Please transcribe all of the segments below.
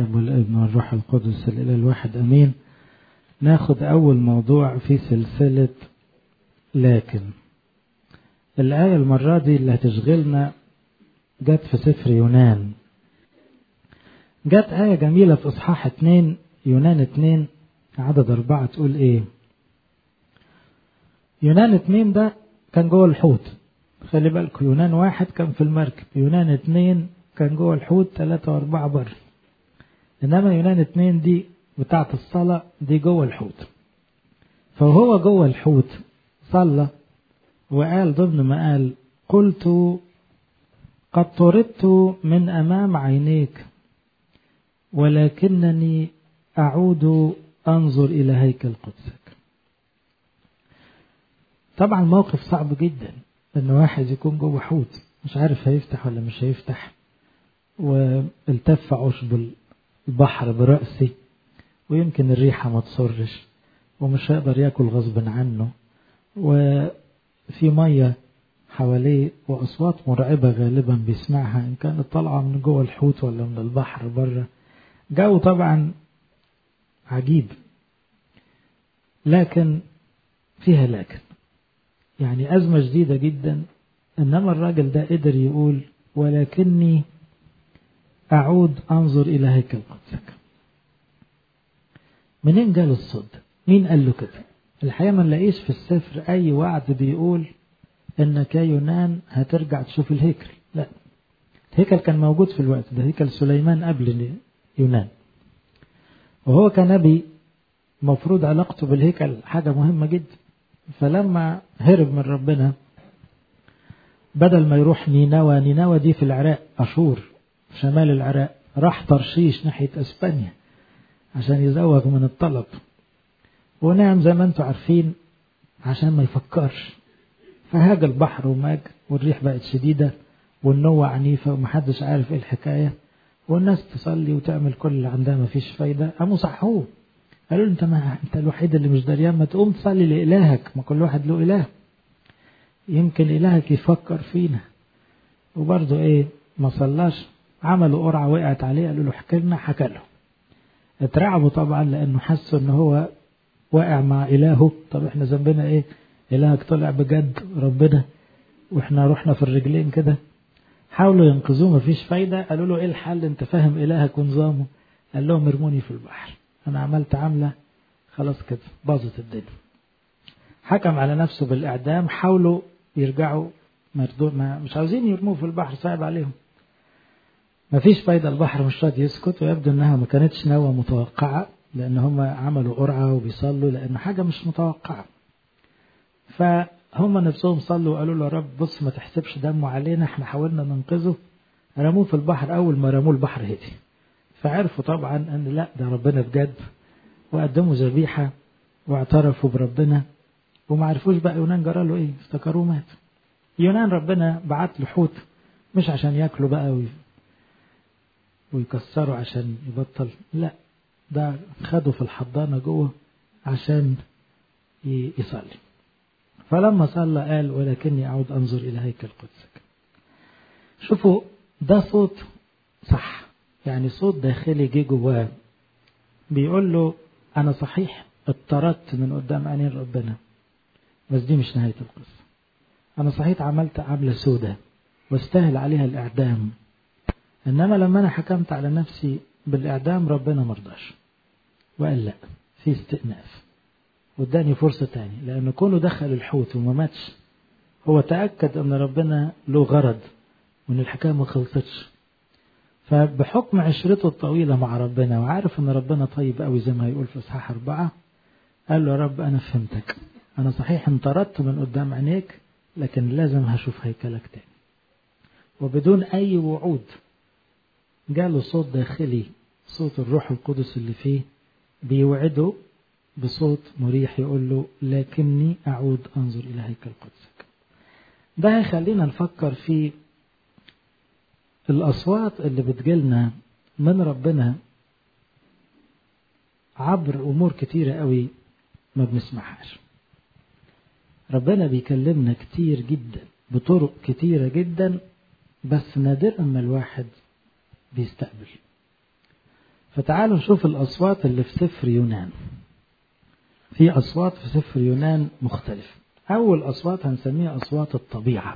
والابن والروح القدس الإله الواحد أمين ناخد أول موضوع في سلسلة لكن الآية المرة دي اللي هتشغلنا جت في سفر يونان جت آية جميلة في إصحاح اتنين يونان اتنين عدد أربعة تقول إيه يونان اتنين ده كان جوه الحوت خلي بالكم يونان واحد كان في المركب يونان اتنين كان جوه الحوت ثلاثة وأربعة بره إنما يونان اتنين دي بتاعة الصلاة دي جوه الحوت فهو جوه الحوت صلى وقال ضمن ما قال قلت قد طردت من أمام عينيك ولكنني أعود أنظر إلى هيكل قدسك طبعا موقف صعب جدا ان واحد يكون جوه حوت مش عارف هيفتح ولا مش هيفتح والتف عشب البحر برأسي ويمكن الريحة ما تصرش ومش هيقدر ياكل غصب عنه وفي مية حواليه وأصوات مرعبة غالبا بيسمعها إن كانت طالعة من جوه الحوت ولا من البحر بره جو طبعا عجيب لكن فيها لكن يعني أزمة جديدة جدا إنما الراجل ده قدر يقول ولكني أعود أنظر إلى هيكل قدسك منين جاله الصد مين قال له كده الحقيقة ما نلاقيش في السفر أي وعد بيقول إنك يا يونان هترجع تشوف الهيكل لا الهيكل كان موجود في الوقت ده هيكل سليمان قبل يونان وهو كنبي مفروض علاقته بالهيكل حاجة مهمة جدا فلما هرب من ربنا بدل ما يروح نينوى نينوى دي في العراق أشور شمال العراق راح ترشيش ناحية أسبانيا عشان يزوغ من الطلب ونعم زي ما انتم عارفين عشان ما يفكرش فهاج البحر وماج والريح بقت شديدة والنوة عنيفة ومحدش عارف ايه الحكاية والناس تصلي وتعمل كل اللي عندها مفيش فايدة قاموا صحوه قالوا له انت ما انت الوحيد اللي مش دريان ما تقوم تصلي لإلهك ما كل واحد له إله يمكن إلهك يفكر فينا وبرضه ايه ما صلاش عملوا قرعة وقعت عليه قالوا له احكي لنا حكى له اترعبوا طبعا لأنه حسوا ان هو واقع مع إلهه طب احنا ذنبنا ايه إلهك طلع بجد ربنا واحنا رحنا في الرجلين كده حاولوا ينقذوه مفيش فايدة قالوا له ايه الحل انت فاهم إلهك ونظامه قال لهم ارموني في البحر أنا عملت عملة خلاص كده باظت الدنيا حكم على نفسه بالإعدام حاولوا يرجعوا مردود ما مش عاوزين يرموه في البحر صعب عليهم ما فيش فايدة البحر مش راضي يسكت ويبدو انها ما كانتش نوى متوقعة لان هم عملوا قرعة وبيصلوا لان حاجة مش متوقعة فهم نفسهم صلوا وقالوا له يا رب بص ما تحسبش دمه علينا احنا حاولنا ننقذه رموه في البحر اول ما رموه البحر هدي فعرفوا طبعا ان لا ده ربنا بجد وقدموا ذبيحة واعترفوا بربنا وما عرفوش بقى يونان جرى له ايه افتكروه مات يونان ربنا بعت له حوت مش عشان ياكلوا بقى وي... ويكسروا عشان يبطل لا ده خده في الحضانة جوه عشان يصلي فلما صلى قال ولكني أعود أنظر إلى هيكل قدسك شوفوا ده صوت صح يعني صوت داخلي جه جواه بيقول له أنا صحيح اضطردت من قدام عينين ربنا بس دي مش نهاية القصة أنا صحيح عملت عملة سودة واستاهل عليها الإعدام إنما لما أنا حكمت على نفسي بالإعدام ربنا مرضاش وقال لا في استئناف واداني فرصة تاني لأن كونه دخل الحوت وما ماتش هو تأكد أن ربنا له غرض وأن الحكاية ما خلصتش فبحكم عشرته الطويلة مع ربنا وعارف أن ربنا طيب قوي زي ما يقول في إصحاح أربعة قال له يا رب أنا فهمتك أنا صحيح انطردت من قدام عينيك لكن لازم هشوف هيكلك تاني وبدون أي وعود جاله صوت داخلي صوت الروح القدس اللي فيه بيوعده بصوت مريح يقول له لكني أعود أنظر إلى هيكل قدسك ده هيخلينا نفكر في الأصوات اللي بتجيلنا من ربنا عبر أمور كتيرة قوي ما بنسمعهاش ربنا بيكلمنا كتير جدا بطرق كتيرة جدا بس نادرا ما الواحد بيستقبل فتعالوا نشوف الأصوات اللي في سفر يونان في أصوات في سفر يونان مختلف أول أصوات هنسميها أصوات الطبيعة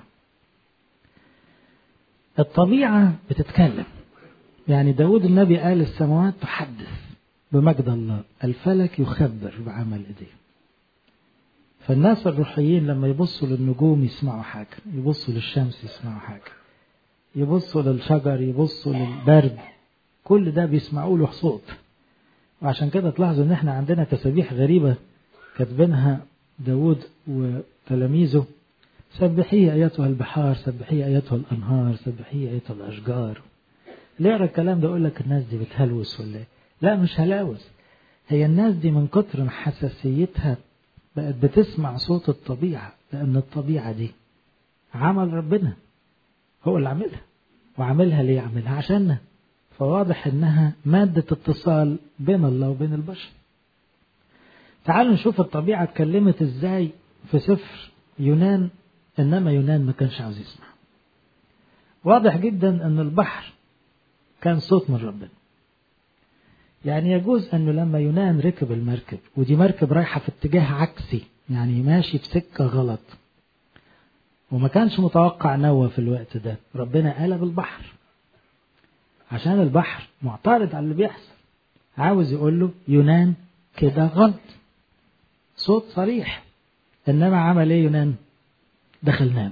الطبيعة بتتكلم يعني داود النبي قال السماوات تحدث بمجد الله الفلك يخبر بعمل ايديه فالناس الروحيين لما يبصوا للنجوم يسمعوا حاجة يبصوا للشمس يسمعوا حاجة يبصوا للشجر يبصوا للبرد كل ده بيسمعوا له صوت وعشان كده تلاحظوا ان احنا عندنا تسابيح غريبة كاتبينها داود وتلاميذه سبحي ايتها البحار سبحي ايتها الانهار سبحي ايتها الاشجار اللي يقرا الكلام ده يقول لك الناس دي بتهلوس ولا ايه لا مش هلاوس هي الناس دي من كتر ما حساسيتها بقت بتسمع صوت الطبيعة لأن الطبيعة دي عمل ربنا هو اللي عاملها وعاملها ليه عاملها عشاننا فواضح انها مادة اتصال بين الله وبين البشر تعالوا نشوف الطبيعة اتكلمت ازاي في سفر يونان انما يونان ما كانش عاوز يسمع واضح جدا ان البحر كان صوت من ربنا يعني يجوز انه لما يونان ركب المركب ودي مركب رايحة في اتجاه عكسي يعني ماشي في سكة غلط وما كانش متوقع نوى في الوقت ده ربنا قلب البحر عشان البحر معترض على اللي بيحصل عاوز يقول له يونان كده غلط صوت صريح انما عمل ايه يونان دخل نام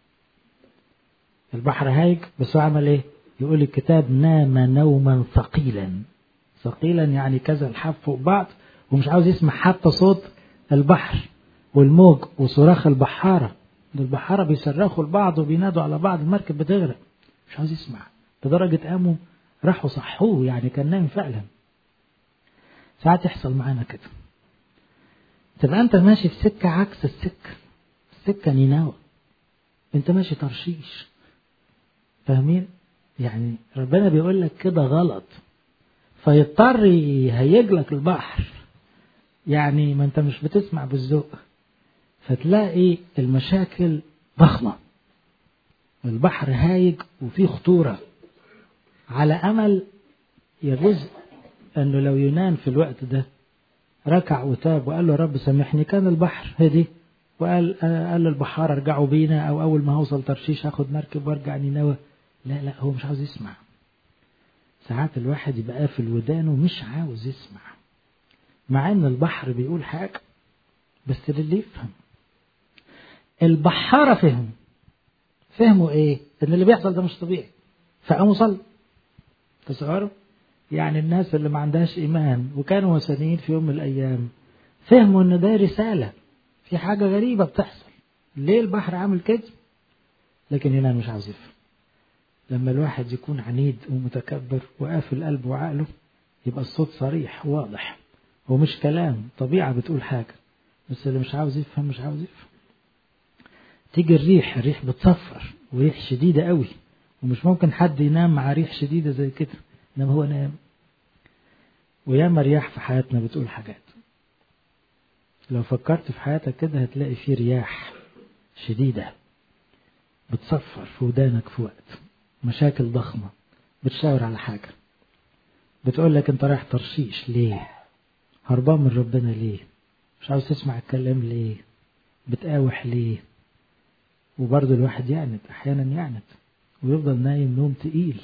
البحر هايج بس هو عمل ايه يقول الكتاب نام نوما ثقيلا ثقيلا يعني كذا الحاف فوق بعض ومش عاوز يسمع حتى صوت البحر والموج وصراخ البحارة البحارة بيصرخوا لبعض وبينادوا على بعض المركب بتغرق مش عاوز يسمع لدرجة قاموا راحوا صحوه يعني كان نايم فعلا ساعات يحصل معانا كده تبقى انت ماشي في سكة عكس السكة السكة نينوى انت ماشي ترشيش فاهمين يعني ربنا بيقول لك كده غلط فيضطر يهيج لك البحر يعني ما انت مش بتسمع بالذوق فتلاقي المشاكل ضخمة البحر هايج وفيه خطورة على أمل يجوز أنه لو يونان في الوقت ده ركع وتاب وقال له رب سامحني كان البحر هدي وقال قال للبحار ارجعوا بينا او اول ما هوصل ترشيش هاخد مركب وارجع نينوى لا لا هو مش عاوز يسمع ساعات الواحد يبقى قافل ودانه مش عاوز يسمع مع ان البحر بيقول حاجه بس للي يفهم البحاره فهم فهموا ايه ان اللي بيحصل ده مش طبيعي فقاموا صلوا تصوروا يعني الناس اللي ما عندهاش ايمان وكانوا وثنيين في يوم من الايام فهموا ان ده رساله في حاجه غريبه بتحصل ليه البحر عامل كده لكن يونان مش عاوز يفهم لما الواحد يكون عنيد ومتكبر وقافل قلبه وعقله يبقى الصوت صريح واضح ومش كلام طبيعة بتقول حاجة بس اللي مش عاوز يفهم مش عاوز يفهم تيجي الريح الريح بتصفر وريح شديدة قوي ومش ممكن حد ينام مع ريح شديدة زي كده انما هو نام وياما رياح في حياتنا بتقول حاجات لو فكرت في حياتك كده هتلاقي في رياح شديدة بتصفر في ودانك في وقت مشاكل ضخمة بتشاور على حاجة بتقول لك انت رايح ترشيش ليه هربان من ربنا ليه مش عاوز تسمع الكلام ليه بتقاوح ليه وبرضه الواحد يعند احيانا يعند ويفضل نايم نوم تقيل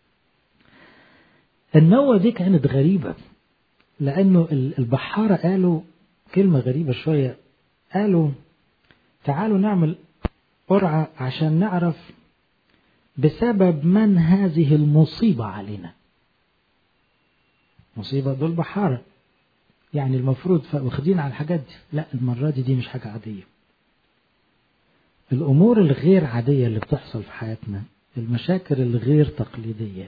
النوة دي كانت غريبة لأنه البحارة قالوا كلمة غريبة شوية قالوا تعالوا نعمل قرعة عشان نعرف بسبب من هذه المصيبة علينا مصيبة دول بحارة يعني المفروض واخدين على الحاجات دي لا المرة دي دي مش حاجة عادية الأمور الغير عادية اللي بتحصل في حياتنا المشاكل الغير تقليدية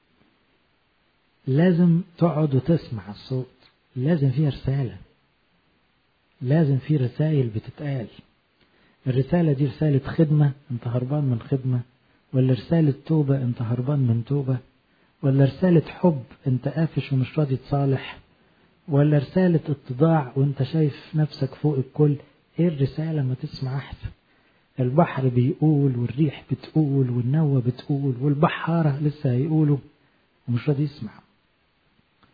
لازم تقعد وتسمع الصوت لازم فيها رسالة لازم في رسائل بتتقال الرسالة دي رسالة خدمة انت هربان من خدمة ولا رسالة توبة انت هربان من توبة ولا رسالة حب انت قافش ومش راضي تصالح ولا رسالة اتضاع وانت شايف نفسك فوق الكل ايه الرسالة ما تسمع احسن البحر بيقول والريح بتقول والنوة بتقول والبحارة لسه هيقولوا ومش راضي يسمع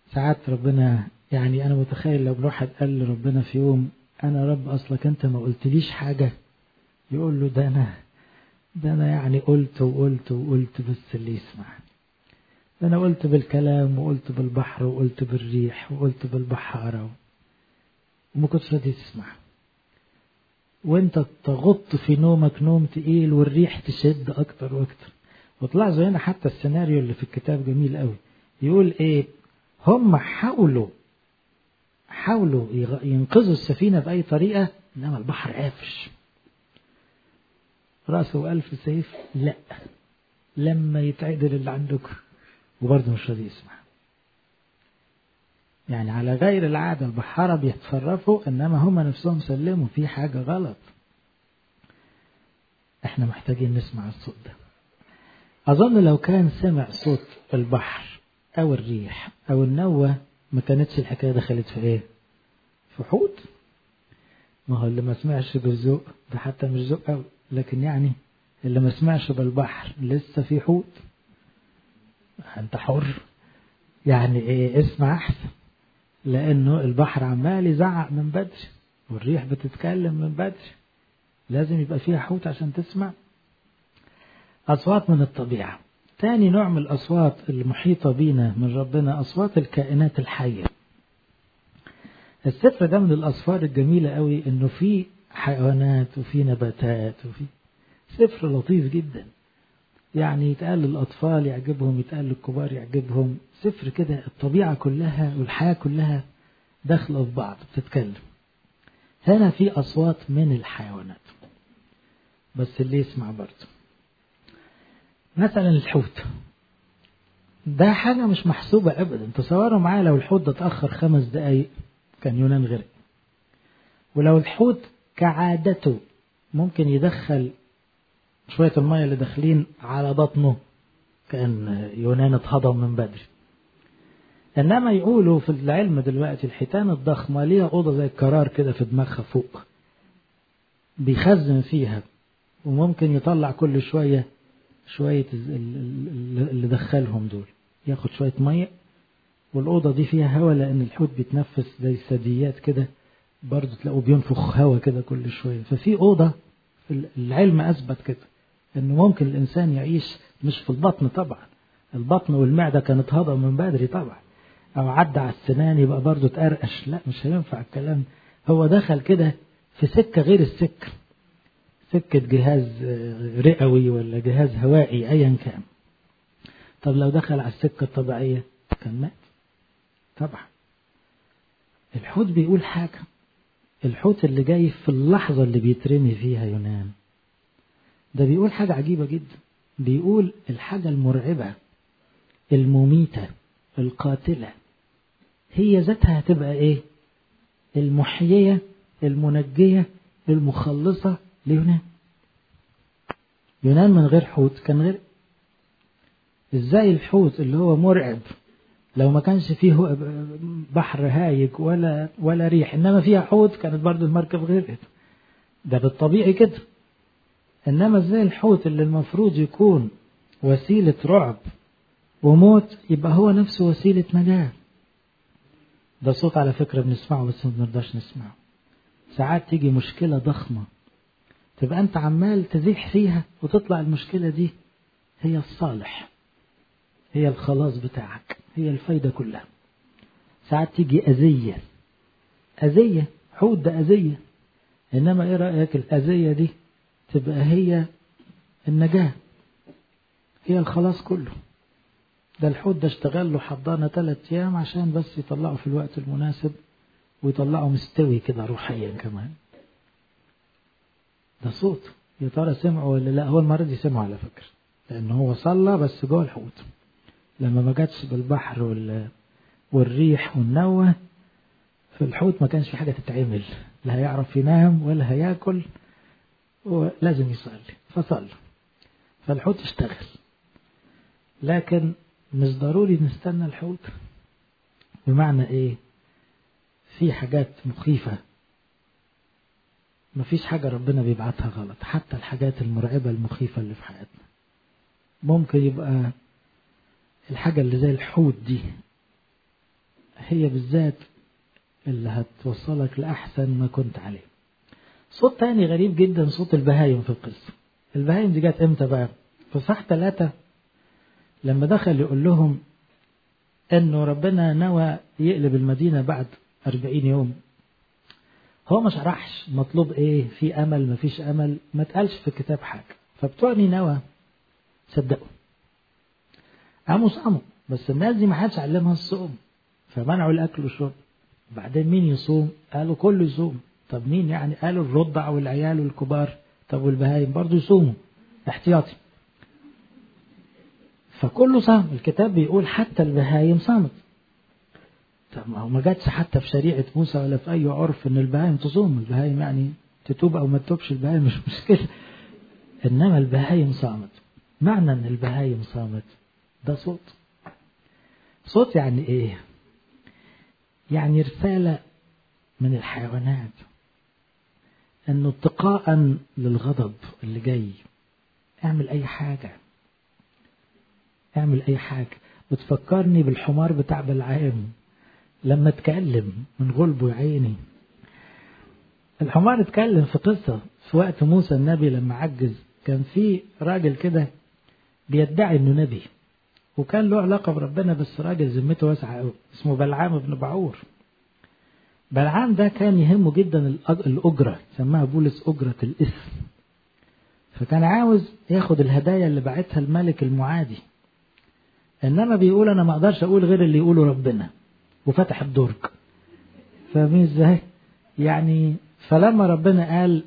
ساعات ربنا يعني أنا متخيل لو الواحد قال لربنا في يوم أنا رب أصلك أنت ما قلتليش حاجة يقول له ده أنا ده أنا يعني قلت وقلت وقلت بس اللي يسمع ده أنا قلت بالكلام وقلت بالبحر وقلت بالريح وقلت بالبحارة وما كنتش راضي تسمع وانت تغط في نومك نوم تقيل والريح تشد اكتر واكتر وتلاحظوا هنا حتى السيناريو اللي في الكتاب جميل قوي يقول ايه هم حاولوا حاولوا ينقذوا السفينة بأي طريقة إنما البحر قافش رأسه ألف سيف لا لما يتعدل اللي عندكم وبرضه مش راضي يسمع يعني على غير العادة البحارة بيتصرفوا إنما هم نفسهم سلموا في حاجة غلط احنا محتاجين نسمع الصوت ده أظن لو كان سمع صوت البحر أو الريح أو النوة ما كانتش الحكاية دخلت في إيه؟ في حوت ما هو اللي ما سمعش بالذوق ده حتى مش ذوق قوي لكن يعني اللي ما سمعش بالبحر لسه في حوت أنت حر يعني إيه اسمع أحسن لأنه البحر عمال يزعق من بدري والريح بتتكلم من بدري لازم يبقى فيها حوت عشان تسمع أصوات من الطبيعة تاني نوع من الأصوات المحيطة بينا من ربنا أصوات الكائنات الحية السفر ده من الأصفار الجميلة قوي إنه في حيوانات وفي نباتات وفي سفر لطيف جدا يعني يتقال للأطفال يعجبهم يتقال للكبار يعجبهم سفر كده الطبيعة كلها والحياة كلها داخلة في بعض بتتكلم هنا في أصوات من الحيوانات بس اللي يسمع برضه مثلا الحوت ده حاجة مش محسوبة أبدا تصوروا معايا لو الحوت ده اتأخر خمس دقايق كان يونان غرق ولو الحوت كعادته ممكن يدخل شوية المية اللي داخلين على بطنه كان يونان اتهضم من بدري انما يقولوا في العلم دلوقتي الحيتان الضخمة ليها أوضة زي الكرار كده في دماغها فوق بيخزن فيها وممكن يطلع كل شوية شوية اللي دخلهم دول ياخد شوية مية والأوضة دي فيها هواء لأن الحوت بيتنفس زي الثدييات كده برضه تلاقوا بينفخ هواء كده كل شوية ففي أوضة العلم أثبت كده إنه ممكن الإنسان يعيش مش في البطن طبعا البطن والمعدة كانت هضم من بدري طبعا أو عدى على السنان يبقى برضه تقرقش لا مش هينفع الكلام هو دخل كده في سكة غير السكة سكة جهاز رئوي ولا جهاز هوائي أيا كان طب لو دخل على السكة الطبيعية كان مات طبعا الحوت بيقول حاجة الحوت اللي جاي في اللحظة اللي بيترمي فيها يونان ده بيقول حاجة عجيبة جدا بيقول الحاجة المرعبة المميتة القاتلة هي ذاتها هتبقى ايه المحيية المنجية المخلصة ليونان يونان من غير حوت كان غير ازاي الحوت اللي هو مرعب لو ما كانش فيه بحر هايج ولا ولا ريح انما فيها حوت كانت برضو المركب غرقت ده بالطبيعي كده انما ازاي الحوت اللي المفروض يكون وسيلة رعب وموت يبقى هو نفسه وسيلة نجاة ده صوت على فكرة بنسمعه بس ما بنرضاش نسمعه ساعات تيجي مشكلة ضخمة تبقى انت عمال تزيح فيها وتطلع المشكلة دي هي الصالح هي الخلاص بتاعك هي الفايدة كلها ساعات تيجي أذية أذية حوت ده أذية إنما إيه رأيك الأذية دي تبقى هي النجاة هي الخلاص كله ده الحوت ده اشتغل له حضانة ثلاث أيام عشان بس يطلعه في الوقت المناسب ويطلعه مستوي كده روحيا كمان ده صوت يا ترى سمعه ولا لا هو المرة دي سمعه على فكرة لأن هو صلى بس جوه الحوت لما ما جاتش بالبحر وال... والريح والنوة في الحوت ما كانش في حاجة تتعمل لا هيعرف ينام ولا هياكل ولازم يصلي فصلى فالحوت اشتغل لكن مش ضروري نستنى الحوت بمعنى ايه في حاجات مخيفة مفيش حاجة ربنا بيبعتها غلط حتى الحاجات المرعبة المخيفة اللي في حياتنا ممكن يبقى الحاجة اللي زي الحوت دي هي بالذات اللي هتوصلك لأحسن ما كنت عليه صوت تاني غريب جدا صوت البهايم في القصة البهايم دي جت امتى بقى في صح ثلاثة لما دخل يقول لهم انه ربنا نوى يقلب المدينة بعد أربعين يوم هو ما شرحش مطلوب ايه في امل ما فيش امل ما تقالش في الكتاب حاجة فبتوع نينوى صدقوا قاموا صاموا بس الناس دي ما حدش علمها الصوم فمنعوا الاكل والشرب بعدين مين يصوم قالوا كله يصوم طب مين يعني قالوا الرضع والعيال والكبار طب والبهايم برضه يصوموا احتياطي فكله صام الكتاب بيقول حتى البهايم صامت طب ما هو ما جاتش حتى في شريعة موسى ولا في أي عرف إن البهايم تصوم البهايم يعني تتوب أو ما تتوبش البهايم مش مشكلة إنما البهايم صامت معنى إن البهايم صامت ده صوت صوت يعني إيه؟ يعني رسالة من الحيوانات إنه اتقاء للغضب اللي جاي اعمل أي حاجة اعمل أي حاجة بتفكرني بالحمار بتاع بلعام لما اتكلم من غلبه يا عيني الحمار اتكلم في قصة في وقت موسى النبي لما عجز كان في راجل كده بيدعي انه نبي وكان له علاقة بربنا بس راجل ذمته واسعة قوي اسمه بلعام بن بعور بلعام ده كان يهمه جدا الأجرة سماها بولس أجرة الإثم فكان عاوز ياخد الهدايا اللي بعتها الملك المعادي انما بيقول انا ما اقدرش اقول غير اللي يقوله ربنا وفتح الدرج فاهمين ازاي يعني فلما ربنا قال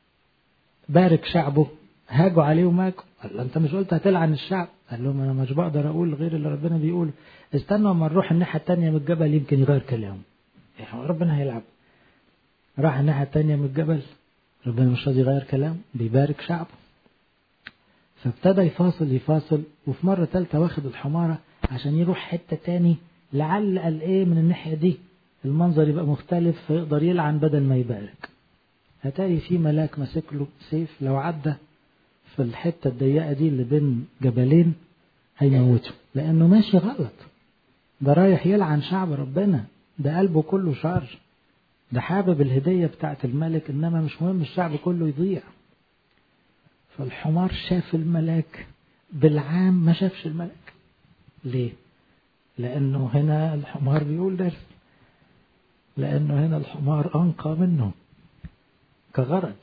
بارك شعبه هاجوا عليه وماكوا قال له انت مش قلت هتلعن الشعب قال لهم انا مش بقدر اقول غير اللي ربنا بيقوله استنوا اما نروح الناحيه الثانيه من الجبل يمكن يغير كلامه يعني ربنا هيلعب راح الناحيه الثانيه من الجبل ربنا مش راضي يغير كلامه بيبارك شعبه فابتدى يفاصل يفاصل وفي مرة تالتة واخد الحمارة عشان يروح حتة تاني لعل قال ايه من الناحية دي المنظر يبقى مختلف فيقدر يلعن بدل ما يبارك هتلاقي في ملاك ماسك له سيف لو عدى في الحتة الضيقة دي اللي بين جبلين هيموته لأنه ماشي غلط ده رايح يلعن شعب ربنا ده قلبه كله شر ده حابب الهدية بتاعت الملك إنما مش مهم الشعب كله يضيع فالحمار شاف الملاك بالعام ما شافش الملك ليه لأنه هنا الحمار بيقول درس لأنه هنا الحمار أنقى منه كغرض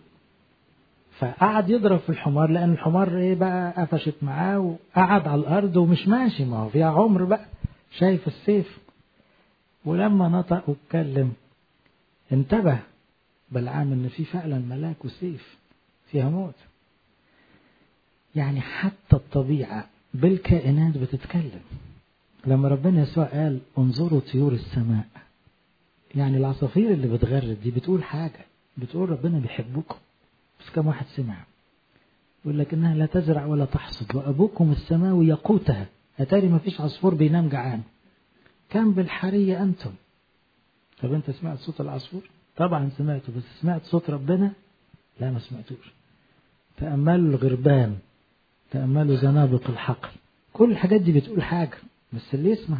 فقعد يضرب في الحمار لأن الحمار إيه بقى قفشت معاه وقعد على الأرض ومش ماشي ما هو فيها عمر بقى شايف السيف ولما نطق واتكلم انتبه بلعام ان في فعلا ملاك وسيف فيها موت يعني حتى الطبيعة بالكائنات بتتكلم لما ربنا يسوع قال انظروا طيور السماء يعني العصافير اللي بتغرد دي بتقول حاجة بتقول ربنا بيحبكم بس كم واحد سمع يقول لك انها لا تزرع ولا تحصد وابوكم السماوي يقوتها اتاري ما فيش عصفور بينام جعان كم بالحرية انتم طب انت سمعت صوت العصفور طبعا سمعته بس سمعت صوت ربنا لا ما سمعتوش تأملوا الغربان تأملوا زنابق الحقل كل الحاجات دي بتقول حاجة بس اللي يسمع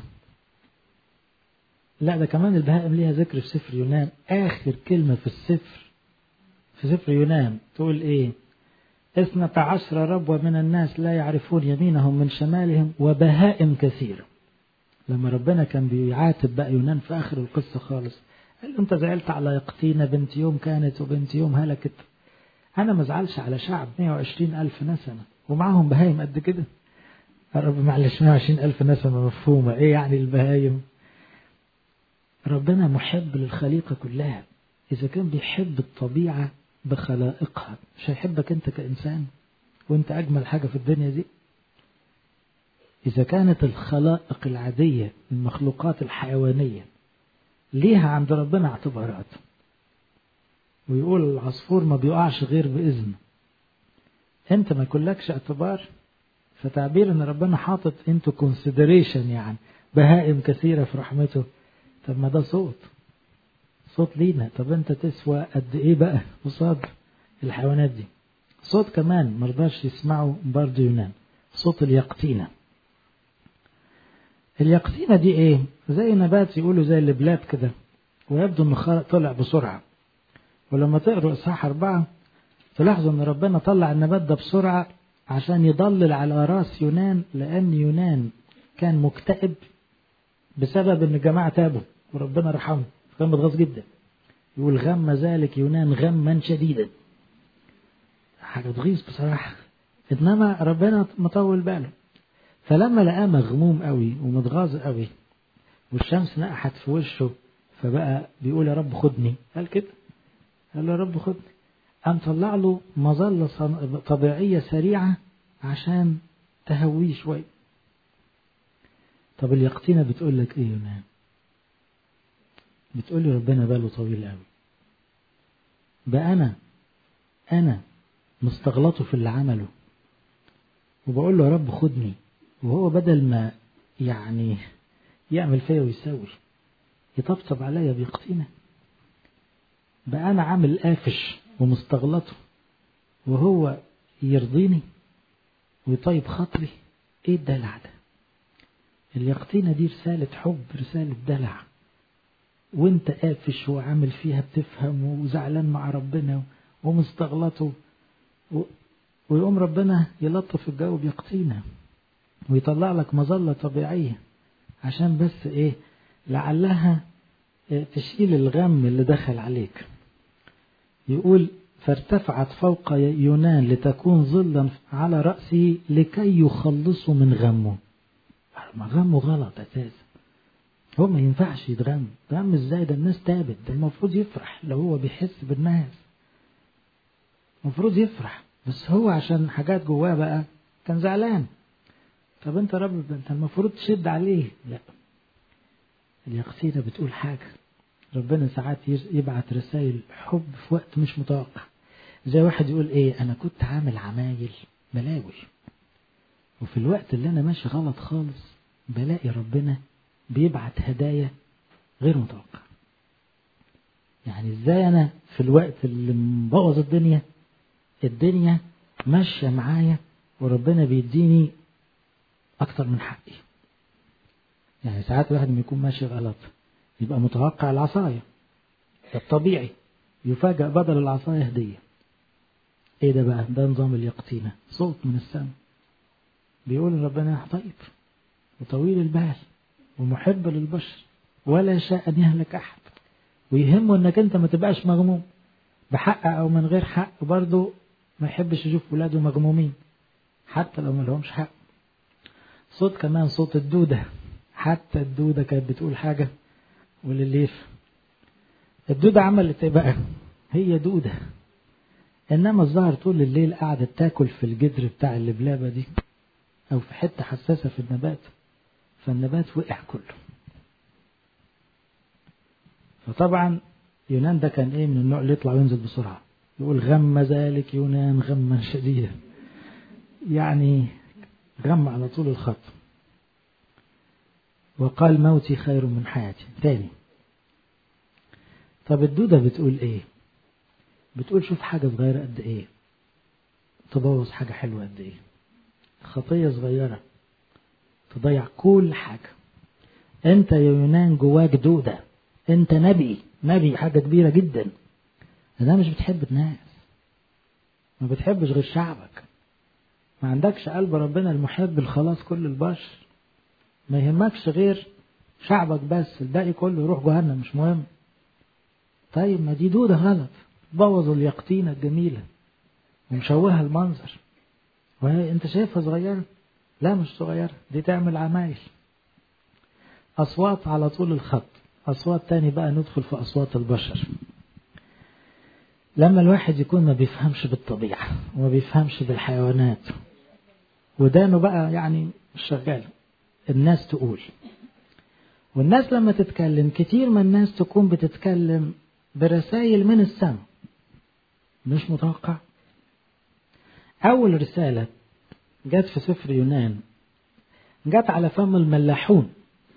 لا ده كمان البهائم ليها ذكر في سفر يونان آخر كلمة في السفر في سفر يونان تقول إيه اثنة عشر ربوة من الناس لا يعرفون يمينهم من شمالهم وبهائم كثيرة لما ربنا كان بيعاتب بقى يونان في آخر القصة خالص قال له أنت زعلت على يقطينة بنت يوم كانت وبنت يوم هلكت أنا ما زعلش على شعب 120 ألف نسمة ومعاهم بهايم قد كده رب معلش 120 ألف نسمة مفهومة إيه يعني البهايم ربنا محب للخليقة كلها إذا كان بيحب الطبيعة بخلائقها مش هيحبك أنت كإنسان وأنت أجمل حاجة في الدنيا دي إذا كانت الخلائق العادية المخلوقات الحيوانية ليها عند ربنا اعتبارات ويقول العصفور ما بيقعش غير بإذن انت ما يكونلكش اعتبار فتعبير ان ربنا حاطط انتو كونسيدريشن يعني بهائم كثيرة في رحمته طب ما ده صوت صوت لينا طب انت تسوى قد ايه بقى قصاد الحيوانات دي صوت كمان مرضاش يسمعوا برضه يونان صوت اليقطينة اليقطينة دي ايه زي نبات يقولوا زي البلاد كده ويبدو انه طلع بسرعة ولما تقروا اصحاح اربعة تلاحظوا ان ربنا طلع النبات ده بسرعة عشان يضلل على راس يونان لان يونان كان مكتئب بسبب ان الجماعة تابوا وربنا رحمه كان متغاظ جدا يقول غم ذلك يونان غما شديدا حاجة تغيظ بصراحة انما ربنا مطول باله فلما لقاه مغموم قوي ومتغاظ قوي والشمس نقحت في وشه فبقى بيقول يا رب خدني قال كده قال له يا رب خدني قام طلع له مظلة طبيعية سريعة عشان تهويه شوية طب اليقطينة بتقول لك ايه يونان بتقول لي ربنا باله طويل قوي بقى انا انا مستغلطه في اللي عمله وبقول له يا رب خدني وهو بدل ما يعني يعمل فيا ويساوي يطبطب عليا بيقتينا بقى انا عامل قافش ومستغلطه وهو يرضيني ويطيب خاطري ايه الدلع ده اليقطينة دي رسالة حب رسالة دلع وانت قافش وعامل فيها بتفهم وزعلان مع ربنا ومستغلطه و... ويقوم ربنا يلطف الجو بيقطينا ويطلع لك مظلة طبيعية عشان بس ايه لعلها تشيل الغم اللي دخل عليك يقول فارتفعت فوق يونان لتكون ظلا على رأسه لكي يخلصه من غمه ما غمه غلط أساسا هو ما ينفعش يتغم غم ازاي ده الناس تابت ده المفروض يفرح لو هو بيحس بالناس المفروض يفرح بس هو عشان حاجات جواه بقى كان زعلان طب انت رب انت المفروض تشد عليه لا اليقصيدة بتقول حاجة ربنا ساعات يبعت رسائل حب في وقت مش متوقع زي واحد يقول ايه انا كنت عامل عمايل بلاوي وفي الوقت اللي انا ماشي غلط خالص بلاقي ربنا بيبعت هدايا غير متوقع يعني ازاي انا في الوقت اللي مبوظ الدنيا الدنيا ماشية معايا وربنا بيديني اكتر من حقي يعني ساعات الواحد لما يكون ماشي غلط يبقى متوقع العصاية ده الطبيعي يفاجأ بدل العصاية هدية ايه ده بقى ده نظام اليقطينة صوت من السماء بيقول ربنا طيب وطويل البال ومحب للبشر ولا شاء أن يهلك أحد ويهمه أنك أنت ما تبقاش مغموم بحق أو من غير حق برضه ما يحبش يشوف ولاده مغمومين حتى لو ما لهمش حق صوت كمان صوت الدودة حتى الدودة كانت بتقول حاجة ولليف الدودة عملت ايه بقى هي دودة انما الظاهر طول الليل قعدت تاكل في الجدر بتاع اللبلابة دي او في حتة حساسة في النبات فالنبات وقع كله فطبعا يونان ده كان ايه من النوع اللي يطلع وينزل بسرعة يقول غم ذلك يونان غما شديدا يعني غم على طول الخط وقال موتي خير من حياتي تاني طب الدودة بتقول ايه بتقول شوف حاجة صغيرة قد ايه تبوظ حاجة حلوة قد ايه خطية صغيرة تضيع كل حاجة انت يا يونان جواك دودة انت نبي نبي حاجة كبيرة جدا انا مش بتحب الناس ما بتحبش غير شعبك ما عندكش قلب ربنا المحب الخلاص كل البشر ما يهمكش غير شعبك بس الباقي كله يروح جهنم مش مهم طيب ما دي دودة غلط بوظ اليقطينة الجميلة ومشوهها المنظر وهي انت شايفها صغيرة لا مش صغيرة دي تعمل عمايل أصوات على طول الخط أصوات تاني بقى ندخل في أصوات البشر لما الواحد يكون ما بيفهمش بالطبيعة وما بيفهمش بالحيوانات ودانه بقى يعني مش شغال الناس تقول والناس لما تتكلم كتير من الناس تكون بتتكلم برسائل من السماء مش متوقع أول رسالة جت في سفر يونان جت على فم الملاحون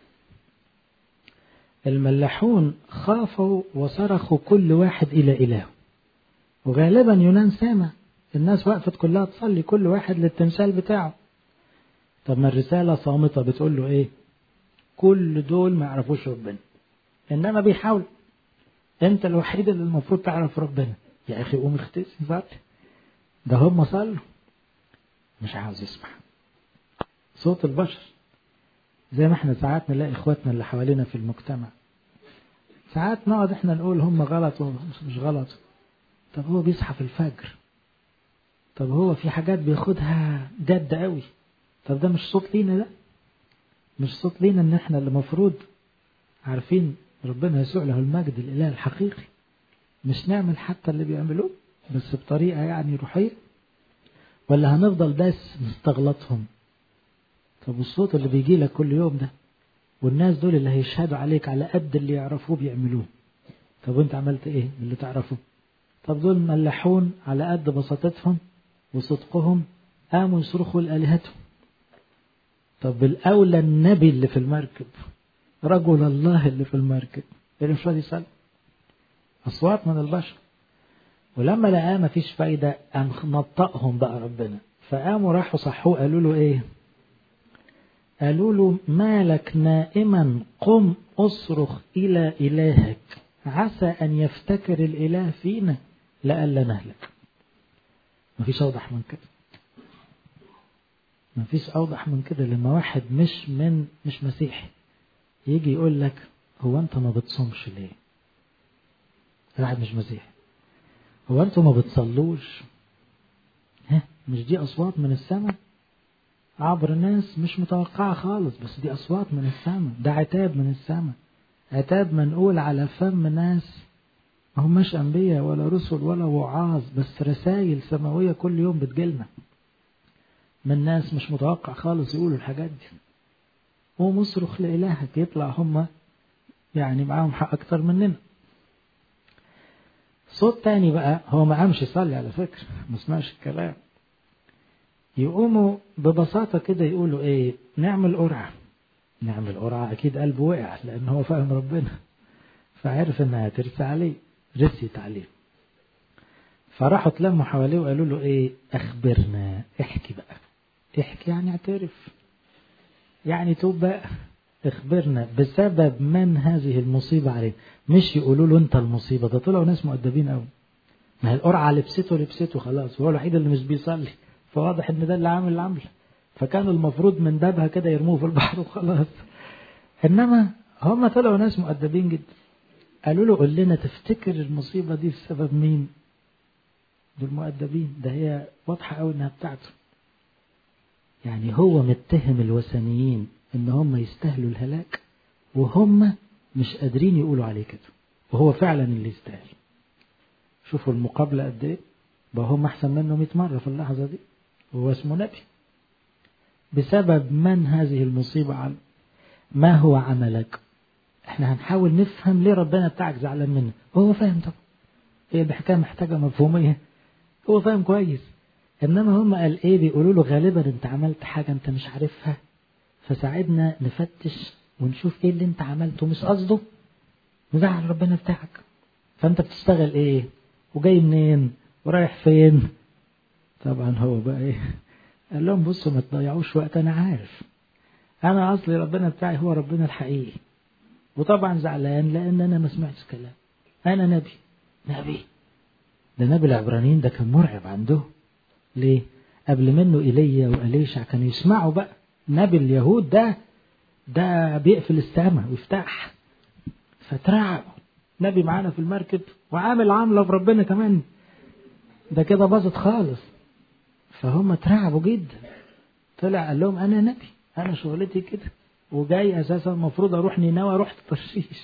الملاحون خافوا وصرخوا كل واحد إلى إله وغالبا يونان سامع الناس وقفت كلها تصلي كل واحد للتمثال بتاعه طب ما الرسالة صامتة بتقول له ايه كل دول ما يعرفوش ربنا انما بيحاولوا انت الوحيد اللي المفروض تعرف ربنا يا اخي قوم اختسي صلي ده هم صلوا مش عاوز يسمع صوت البشر زي ما احنا ساعات نلاقي اخواتنا اللي حوالينا في المجتمع ساعات نقعد احنا نقول هم غلط ومش غلط طب هو بيصحى في الفجر طب هو في حاجات بياخدها جد قوي طب ده مش صوت لينا ده مش صوت لينا ان احنا اللي مفروض عارفين ربنا يسوع له المجد الاله الحقيقي مش نعمل حتى اللي بيعملوه بس بطريقه يعني روحيه ولا هنفضل بس نستغلطهم طب والصوت اللي بيجي لك كل يوم ده والناس دول اللي هيشهدوا عليك على قد اللي يعرفوه بيعملوه طب وانت عملت ايه اللي تعرفه طب دول ملحون على قد بساطتهم وصدقهم قاموا يصرخوا لآلهتهم طب الأولى النبي اللي في المركب رجل الله اللي في المركب اللي مش راضي يصلي أصوات من البشر ولما لقاه مفيش فايدة قام نطقهم بقى ربنا فقاموا راحوا صحوه قالوا له ايه قالوا له مالك نائما قم اصرخ إلى إلهك عسى أن يفتكر الإله فينا لئلا نهلك مفيش أوضح من كده مفيش أوضح من كده لما واحد مش من مش مسيحي يجي يقول لك هو أنت ما بتصومش ليه؟ واحد مش مسيحي هو أنتوا ما بتصلوش؟ ها مش دي أصوات من السماء؟ عبر ناس مش متوقعة خالص بس دي أصوات من السماء ده عتاب من السماء عتاب منقول على فم ناس ما هماش أنبياء ولا رسل ولا وعاظ بس رسائل سماوية كل يوم بتجيلنا من ناس مش متوقع خالص يقولوا الحاجات دي قوم اصرخ لإلهك يطلع هم يعني معاهم حق أكتر مننا صوت تاني بقى هو ما قامش يصلي على فكرة ما سمعش الكلام يقوموا ببساطة كده يقولوا ايه نعمل قرعة نعمل قرعة أكيد قلبه وقع لأن هو فاهم ربنا فعرف إنها ترسى عليه رست عليه فراحوا اتلموا حواليه وقالوا له ايه اخبرنا احكي بقى احكي يعني اعترف يعني توب بقى اخبرنا بسبب من هذه المصيبة عليه مش يقولوا له انت المصيبة ده طلعوا ناس مؤدبين قوي ما هي القرعة لبسته لبسته خلاص وهو الوحيد اللي مش بيصلي فواضح ان ده اللي عامل العمل فكان المفروض من بابها كده يرموه في البحر وخلاص انما هم طلعوا ناس مؤدبين جدا قالوا له قول لنا تفتكر المصيبة دي بسبب مين دول مؤدبين ده هي واضحة قوي انها بتاعته يعني هو متهم الوثنيين ان هم يستاهلوا الهلاك وهم مش قادرين يقولوا عليه كده وهو فعلا اللي يستاهل شوفوا المقابلة قد ايه بقى هم احسن منه 100 مرة في اللحظة دي وهو اسمه نبي بسبب من هذه المصيبة على ما هو عملك احنا هنحاول نفهم ليه ربنا بتاعك زعلان منه وهو فاهم طبعا هي الحكاية محتاجة مفهومية هو فاهم كويس انما هم قال ايه بيقولوا له غالبا انت عملت حاجة انت مش عارفها فساعدنا نفتش ونشوف ايه اللي انت عملته مش قصده مزعل ربنا بتاعك فانت بتشتغل ايه وجاي منين ورايح فين طبعا هو بقى ايه قال لهم بصوا ما تضيعوش وقت انا عارف انا اصلي ربنا بتاعي هو ربنا الحقيقي وطبعا زعلان لان انا ما سمعتش كلام انا نبي نبي ده نبي العبرانيين ده كان مرعب عنده ليه قبل منه ايليا واليشع كانوا يسمعوا بقى نبي اليهود ده ده بيقفل السماء ويفتح فترعب نبي معانا في المركب وعامل عامله في ربنا كمان ده كده باظت خالص فهم اترعبوا جدا طلع قال لهم انا نبي انا شغلتي كده وجاي اساسا المفروض اروح نينوى رحت ترشيش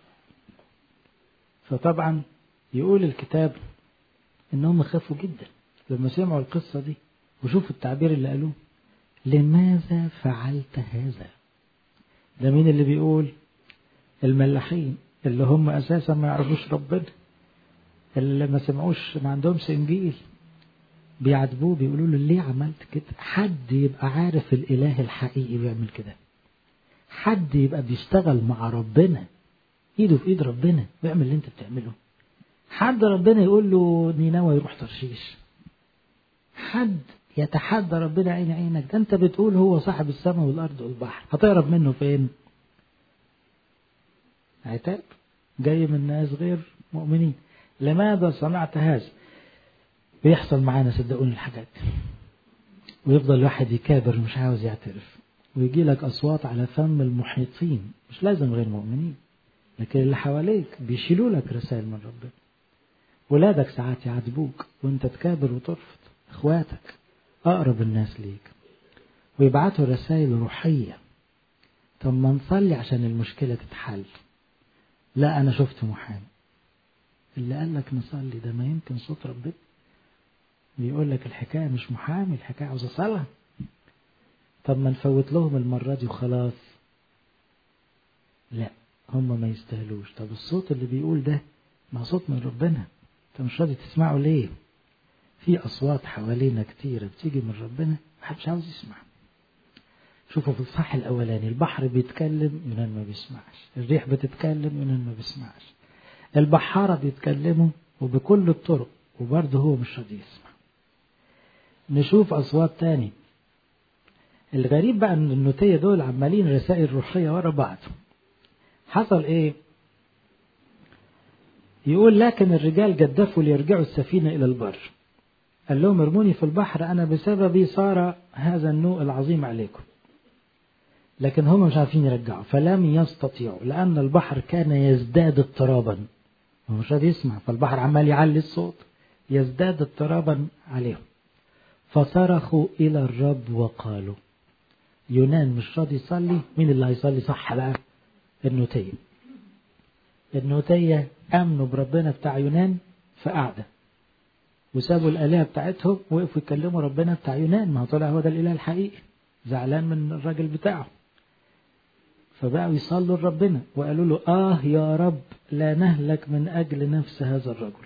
فطبعا يقول الكتاب انهم خافوا جدا لما سمعوا القصه دي وشوفوا التعبير اللي قالوه لماذا فعلت هذا ده مين اللي بيقول الملاحين اللي هم اساسا ما يعرفوش ربنا اللي ما سمعوش ما عندهمش انجيل بيعاتبوه بيقولوا له ليه عملت كده حد يبقى عارف الاله الحقيقي بيعمل كده حد يبقى بيشتغل مع ربنا ايده في ايد ربنا بيعمل اللي انت بتعمله حد ربنا يقول له نينوى يروح ترشيش حد يتحدى ربنا عين عينك ده انت بتقول هو صاحب السماء والارض والبحر هتهرب منه فين عتاب جاي من ناس غير مؤمنين لماذا صنعت هذا بيحصل معانا صدقوني الحاجات دي ويفضل الواحد يكابر مش عاوز يعترف ويجي لك أصوات على فم المحيطين مش لازم غير مؤمنين لكن اللي حواليك بيشيلوا لك رسائل من ربنا ولادك ساعات يعاتبوك وانت تكابر وترفض اخواتك اقرب الناس ليك ويبعتوا رسائل روحية طب ما نصلي عشان المشكلة تتحل لا انا شفت محامي اللي قال لك نصلي ده ما يمكن صوت ربنا بيقول لك الحكاية مش محامي الحكاية عاوزة صلاة طب ما نفوت لهم المرة دي وخلاص لا هم ما يستاهلوش طب الصوت اللي بيقول ده ما صوت من ربنا انت مش راضي تسمعه ليه في اصوات حوالينا كتيره بتيجي من ربنا محدش عاوز يسمع شوفوا في الصح الاولاني البحر بيتكلم يونان ما بيسمعش الريح بتتكلم يونان ما بيسمعش البحاره بيتكلموا وبكل الطرق وبرضه هو مش راضي يسمع نشوف اصوات تاني الغريب بقى ان النوتيه دول عمالين رسائل روحيه ورا بعض حصل ايه يقول لكن الرجال جدفوا ليرجعوا السفينة إلى البر قال لهم ارموني في البحر أنا بسببي صار هذا النوء العظيم عليكم لكن هم مش عارفين يرجعوا فلم يستطيعوا لأن البحر كان يزداد اضطرابا هو مش راضي يسمع فالبحر عمال يعلي الصوت يزداد اضطرابا عليهم فصرخوا إلى الرب وقالوا يونان مش راضي يصلي مين اللي هيصلي صح بقى النوتية النوتية امنوا بربنا بتاع يونان فقعدة وسابوا الآلهة بتاعتهم وقفوا يكلموا ربنا بتاع يونان ما هو طلع هو ده الإله الحقيقي زعلان من الراجل بتاعه فبقوا يصلوا لربنا وقالوا له آه يا رب لا نهلك من أجل نفس هذا الرجل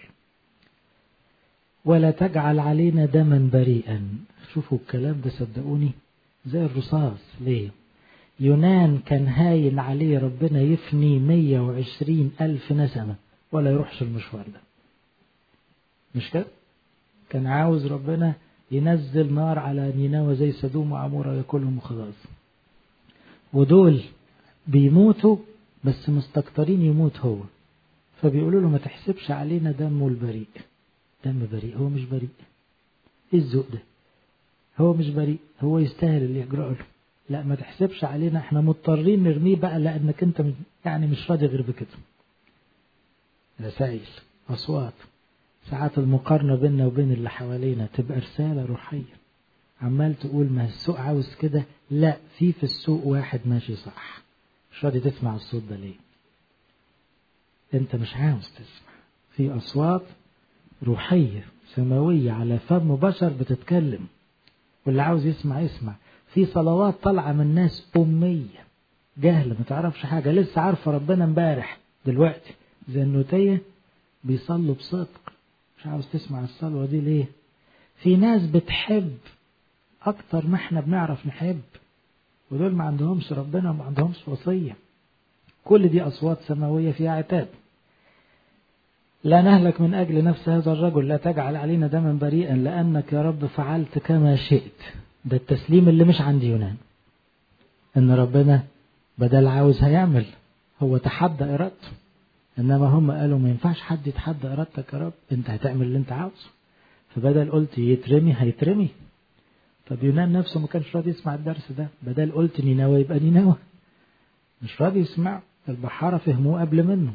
ولا تجعل علينا دما بريئا شوفوا الكلام ده صدقوني زي الرصاص ليه يونان كان هاين عليه ربنا يفني 120 ألف نسمة ولا يروحش المشوار ده مش كده كان عاوز ربنا ينزل نار على نينوى زي سدوم وعمورة ياكلهم وخلاص ودول بيموتوا بس مستكترين يموت هو فبيقولوا له ما تحسبش علينا دمه البريء دم بريء هو مش بريء ايه الذوق ده هو مش بريء هو يستاهل اللي يجرى له لا ما تحسبش علينا احنا مضطرين نرميه بقى لانك انت يعني مش راضي غير بكده رسائل اصوات ساعات المقارنة بيننا وبين اللي حوالينا تبقى رسالة روحية عمال تقول ما السوق عاوز كده لا في في السوق واحد ماشي صح مش راضي تسمع الصوت ده ليه انت مش عاوز تسمع في اصوات روحية سماوية على فم بشر بتتكلم واللي عاوز يسمع يسمع في صلوات طالعة من ناس أمية جهلة ما تعرفش حاجة لسه عارفة ربنا امبارح دلوقتي زي النوتية بيصلوا بصدق مش عاوز تسمع الصلوة دي ليه في ناس بتحب أكتر ما احنا بنعرف نحب ودول ما عندهمش ربنا وما عندهمش وصية كل دي أصوات سماوية فيها عتاب لا نهلك من أجل نفس هذا الرجل لا تجعل علينا دما بريئا لأنك يا رب فعلت كما شئت ده التسليم اللي مش عند يونان ان ربنا بدل عاوز هيعمل هو تحدى ارادته انما هم قالوا ما ينفعش حد يتحدى ارادتك يا رب انت هتعمل اللي انت عاوزه فبدل قلت يترمي هيترمي طب يونان نفسه ما كانش راضي يسمع الدرس ده بدل قلت نينوى يبقى نينوى مش راضي يسمع البحارة فهموه قبل منه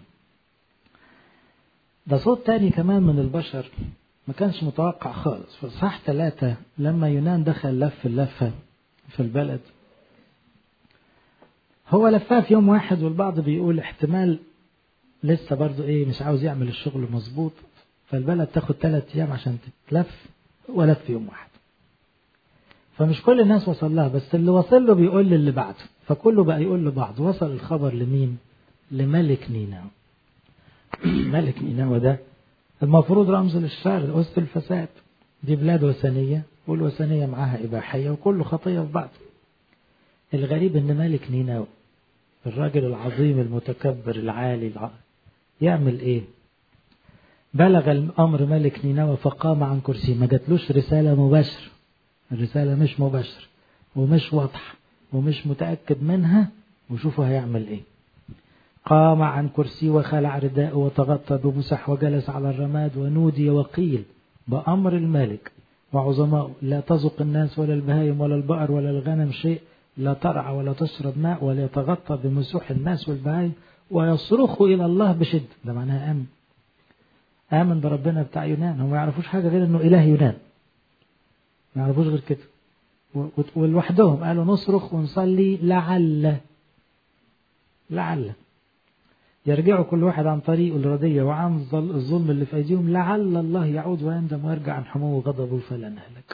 ده صوت تاني كمان من البشر ما كانش متوقع خالص في صح ثلاثة لما يونان دخل لف اللفة في البلد هو لفها في يوم واحد والبعض بيقول احتمال لسه برضو ايه مش عاوز يعمل الشغل مظبوط فالبلد تاخد ثلاث ايام عشان تتلف ولف في يوم واحد فمش كل الناس وصل لها بس اللي وصل له بيقول للي بعده فكله بقى يقول لبعض وصل الخبر لمين لملك نينوى ملك نينوى ده المفروض رمز للشر وسط الفساد دي بلاد وثنية والوثنية معاها إباحية وكله خطية في بعض الغريب إن ملك نينوى الراجل العظيم المتكبر العالي الع... يعمل إيه بلغ الأمر ملك نينوى فقام عن كرسيه ما جاتلوش رسالة مباشرة الرسالة مش مباشرة ومش واضحة ومش متأكد منها وشوفوا هيعمل إيه قام عن كرسي وخلع رداءه وتغطى بمسح وجلس على الرماد ونودي وقيل بأمر الملك وعظماء لا تزق الناس ولا البهايم ولا البقر ولا الغنم شيء لا ترعى ولا تشرب ماء ولا يتغطى بمسوح الناس والبهايم ويصرخوا إلى الله بشدة ده معناها آمن آمن بربنا بتاع يونان هم ما يعرفوش حاجة غير إنه إله يونان ما يعرفوش غير كده ولوحدهم قالوا نصرخ ونصلي لعل لعل يرجعوا كل واحد عن طريقه الردية وعن الظلم اللي في أيديهم لعل الله يعود ويندم ويرجع عن حمو غضبه فلا نهلك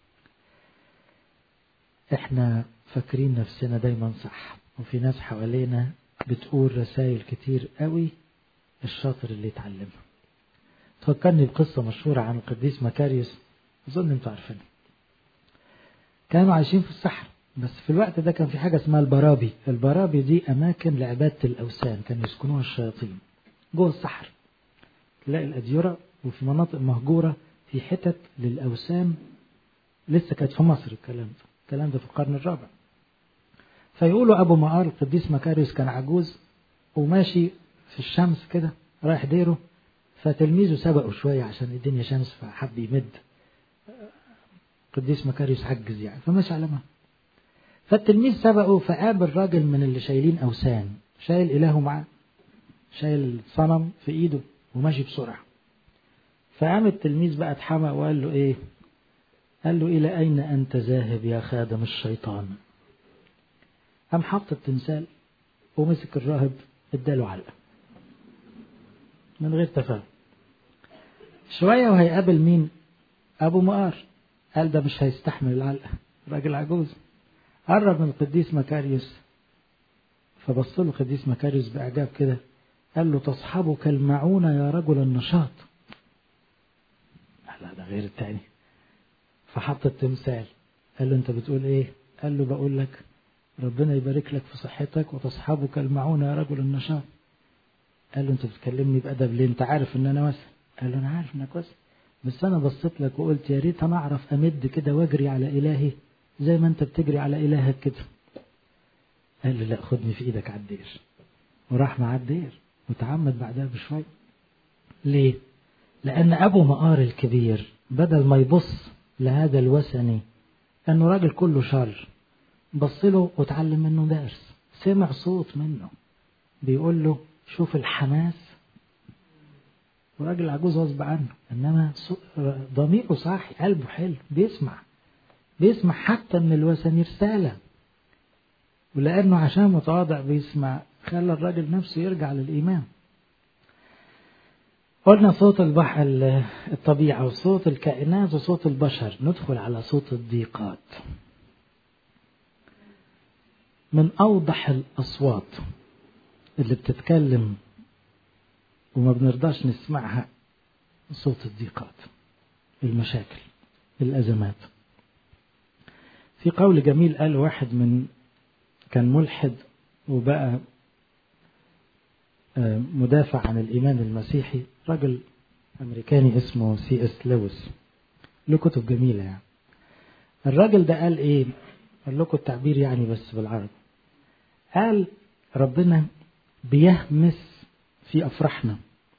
احنا فاكرين نفسنا دايما صح وفي ناس حوالينا بتقول رسائل كتير قوي الشاطر اللي يتعلمها تفكرني بقصة مشهورة عن القديس مكاريوس أظن أنتوا عارفينها كانوا عايشين في الصحراء بس في الوقت ده كان في حاجة اسمها البرابي البرابي دي أماكن لعبادة الأوثان كانوا يسكنوها الشياطين جوه الصحراء تلاقي الأديرة وفي مناطق مهجورة في حتت للأوثان لسه كانت في مصر الكلام ده الكلام ده في القرن الرابع فيقولوا أبو مقار القديس مكاريوس كان عجوز وماشي في الشمس كده رايح ديره فتلميذه سبقه شوية عشان الدنيا شمس فحب يمد قديس مكاريوس عجز يعني فماشي على ما فالتلميذ سبقه فقابل راجل من اللي شايلين أوثان شايل إلهه معاه شايل صنم في إيده وماشي بسرعة فقام التلميذ بقى اتحمق وقال له إيه قال له إلى أين أنت ذاهب يا خادم الشيطان قام حط التمثال ومسك الراهب اداله علقة من غير تفاهم شوية وهيقابل مين أبو مقار قال ده مش هيستحمل العلقة راجل عجوز قرب من القديس مكاريوس فبص له القديس مكاريوس بإعجاب كده قال له تصحبك المعونة يا رجل النشاط لا ده غير التاني فحط التمثال قال له انت بتقول ايه قال له بقول لك ربنا يبارك لك في صحتك وتصحبك المعونة يا رجل النشاط قال له انت بتكلمني بأدب ليه انت عارف ان انا وسع قال له انا عارف انك وسع بس انا بصيت لك وقلت يا ريت انا اعرف امد كده واجري على الهي زي ما انت بتجري على الهك كده قال له لا خدني في ايدك على الدير وراح مع الدير وتعمد بعدها بشوي ليه لان ابو مقار الكبير بدل ما يبص لهذا الوثني انه راجل كله شر بص له وتعلم منه درس سمع صوت منه بيقول له شوف الحماس وراجل عجوز غصب عنه انما ضميره صاحي قلبه حلو بيسمع بيسمع حتى من الوثني رساله ولانه عشان متواضع بيسمع خلى الراجل نفسه يرجع للايمان قلنا صوت البحر الطبيعة وصوت الكائنات وصوت البشر ندخل على صوت الضيقات من أوضح الأصوات اللي بتتكلم وما بنرضاش نسمعها صوت الضيقات المشاكل الأزمات في قول جميل قال واحد من كان ملحد وبقى مدافع عن الإيمان المسيحي رجل أمريكاني اسمه سي اس لويس له كتب جميلة يعني الراجل ده قال إيه قال لكم التعبير يعني بس بالعربي قال ربنا بيهمس في أفراحنا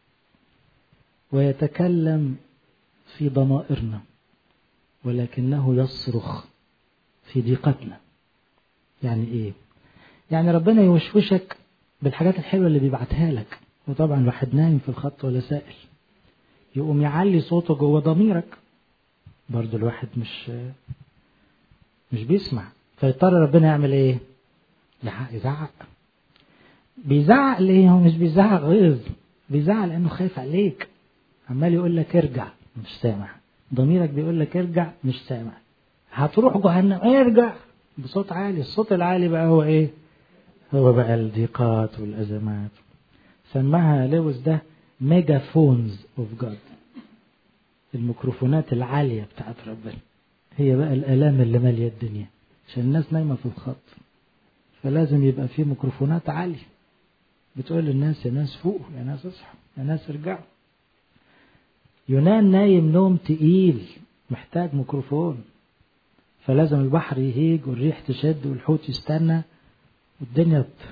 ويتكلم في ضمائرنا ولكنه يصرخ في ضيقتنا يعني ايه يعني ربنا يوشوشك بالحاجات الحلوة اللي بيبعتها لك وطبعا الواحد نايم في الخط ولا سائل يقوم يعلي صوته جوه ضميرك برضو الواحد مش مش بيسمع فيضطر ربنا يعمل ايه يزعق بيزعق ليه هو مش بيزعق غيظ بيزعق لانه خايف عليك عمال يقول لك ارجع مش سامع ضميرك بيقول لك ارجع مش سامع هتروح جهنم ارجع بصوت عالي الصوت العالي بقى هو ايه هو بقى الضيقات والازمات سماها لويس ده ميجافونز اوف جاد الميكروفونات العالية بتاعت ربنا هي بقى الآلام اللي مالية الدنيا عشان الناس نايمة في الخط فلازم يبقى في ميكروفونات عالية بتقول للناس يا ناس فوق يا ناس اصحوا يا ناس ارجعوا يونان نايم نوم تقيل محتاج ميكروفون فلازم البحر يهيج والريح تشد والحوت يستنى والدنيا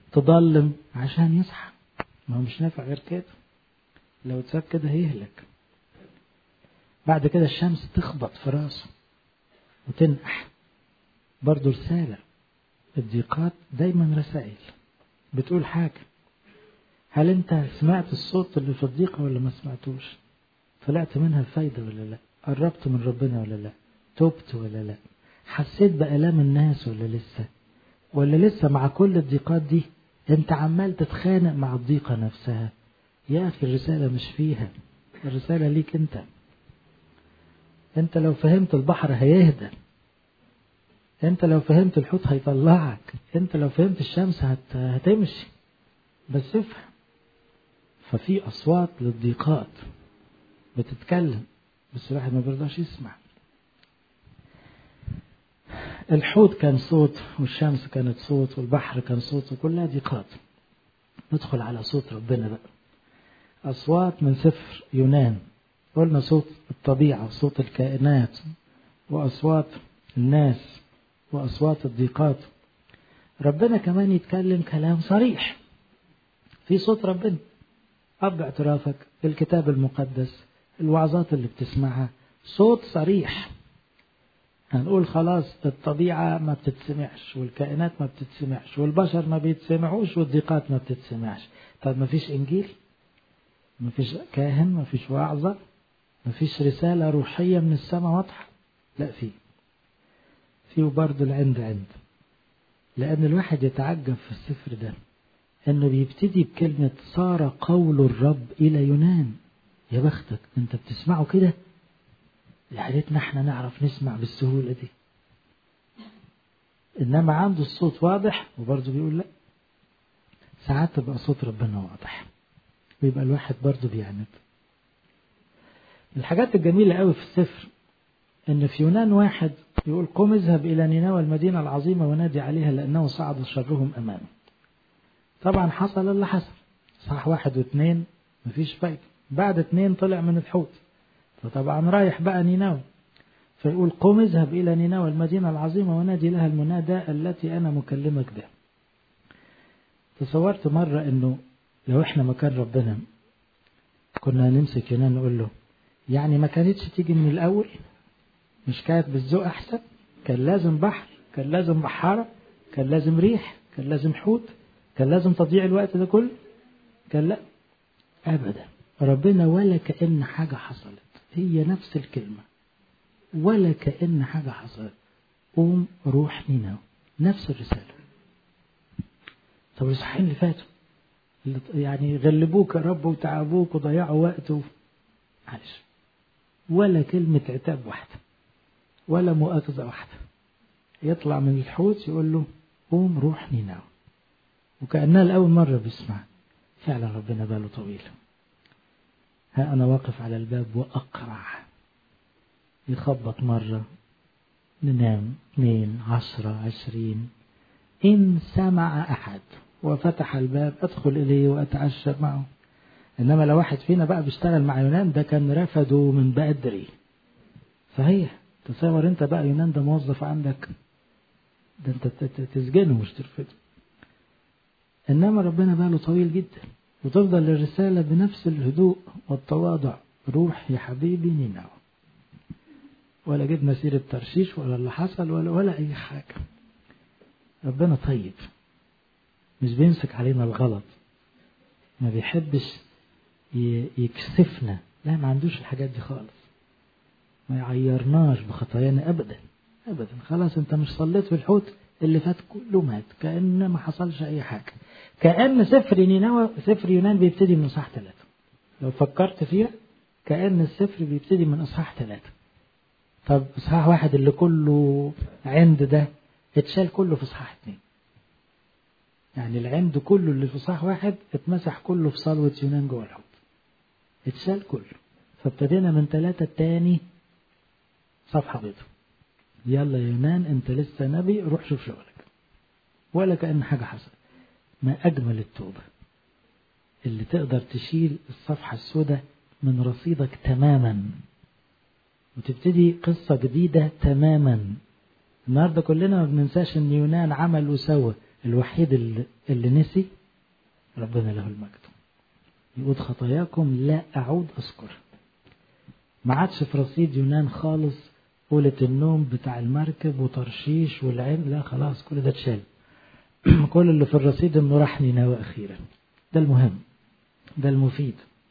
تضلم عشان يصحى ما هو مش نافع غير كده لو اتساب كده هيهلك بعد كده الشمس تخبط في راسه وتنقح برضه رسالة الضيقات دايما رسائل بتقول حاجة هل انت سمعت الصوت اللي في الضيقة ولا ما سمعتوش طلعت منها الفايدة ولا لا قربت من ربنا ولا لا تبت ولا لا حسيت بألام الناس ولا لسه ولا لسه مع كل الضيقات دي انت عمال تتخانق مع الضيقة نفسها يا أخي الرسالة مش فيها الرسالة ليك انت انت لو فهمت البحر هيهدى انت لو فهمت الحوت هيطلعك انت لو فهمت الشمس هت... هتمشي بس افهم ففي أصوات للضيقات بتتكلم بس الواحد ما بيرضاش يسمع الحوت كان صوت والشمس كانت صوت والبحر كان صوت وكلها ضيقات ندخل على صوت ربنا بقى أصوات من سفر يونان قلنا صوت الطبيعة وصوت الكائنات وأصوات الناس وأصوات الضيقات ربنا كمان يتكلم كلام صريح في صوت ربنا أب اعترافك الكتاب المقدس الوعظات اللي بتسمعها صوت صريح هنقول خلاص الطبيعة ما بتتسمعش والكائنات ما بتتسمعش والبشر ما بيتسمعوش والضيقات ما بتتسمعش طب ما فيش إنجيل ما فيش كاهن ما فيش وعظة ما فيش رسالة روحية من السماء واضحة لا في في برضه العند عند لأن الواحد يتعجب في السفر ده انه بيبتدي بكلمة صار قول الرب الى يونان يا بختك انت بتسمعه كده يا ريتنا احنا نعرف نسمع بالسهولة دي انما عنده الصوت واضح وبرضه بيقول لا ساعات تبقى صوت ربنا واضح ويبقى الواحد برضه بيعند الحاجات الجميلة قوي في السفر ان في يونان واحد يقول قم اذهب الى نينوى المدينة العظيمة ونادي عليها لانه صعد شرهم امامه طبعا حصل اللي حصل صح واحد واثنين مفيش فايدة بعد اثنين طلع من الحوت فطبعا رايح بقى نينوى فيقول قم اذهب إلى نينوى المدينة العظيمة ونادي لها المنادى التي أنا مكلمك بها تصورت مرة أنه لو إحنا مكان ربنا كنا نمسك يونان نقول له يعني ما كانتش تيجي من الأول مش كانت بالذوق أحسن كان لازم بحر كان لازم بحارة كان لازم ريح كان لازم حوت كان لازم تضيع الوقت ده كله كان لا أبدا ربنا ولا كأن حاجة حصلت هي نفس الكلمة ولا كأن حاجة حصلت قوم روح نينوى نفس الرسالة طب الصحيحين اللي فاتوا اللي يعني غلبوك يا رب وتعبوك وضيعوا وقت معلش ولا كلمة عتاب واحدة ولا مؤاخذة واحدة يطلع من الحوت يقول له قوم روح نينوى وكأنها لأول مرة بيسمع فعلا ربنا باله طويل ها أنا واقف على الباب وأقرع يخبط مرة ننام اثنين عشرة عشرين إن سمع أحد وفتح الباب أدخل إليه وأتعشى معه إنما لو واحد فينا بقى بيشتغل مع يونان ده كان رفضه من بدري صحيح تصور أنت بقى يونان ده موظف عندك ده أنت تسجنه مش ترفضه إنما ربنا باله طويل جدا وتفضل الرسالة بنفس الهدوء والتواضع روح يا حبيبي نينوى ولا جبنا سيرة ترشيش ولا اللي حصل ولا ولا أي حاجة ربنا طيب مش بيمسك علينا الغلط ما بيحبش يكسفنا لا ما عندوش الحاجات دي خالص ما يعيرناش بخطايانا أبدا أبدا خلاص أنت مش صليت في الحوت اللي فات كله مات كأن ما حصلش أي حاجة كأن سفر نينوى سفر يونان بيبتدي من إصحاح ثلاثة لو فكرت فيها كأن السفر بيبتدي من إصحاح ثلاثة طب إصحاح واحد اللي كله عند ده اتشال كله في إصحاح اثنين يعني العند كله اللي في إصحاح واحد اتمسح كله في صلوة يونان جوه الحوت اتشال كله فابتدينا من ثلاثة التاني صفحة بيضاء يلا يا يونان انت لسه نبي روح شوف شغلك ولا كأن حاجة حصلت ما أجمل التوبة اللي تقدر تشيل الصفحة السوداء من رصيدك تماما وتبتدي قصة جديدة تماما النهاردة كلنا ما بننساش ان يونان عمل وسوى الوحيد اللي, اللي نسي ربنا له المجد يقول خطاياكم لا أعود أذكر ما عادش في رصيد يونان خالص قولة النوم بتاع المركب وترشيش والعين لا خلاص كل ده اتشال كل اللي في الرصيد انه راح نينوى اخيرا ده المهم ده المفيد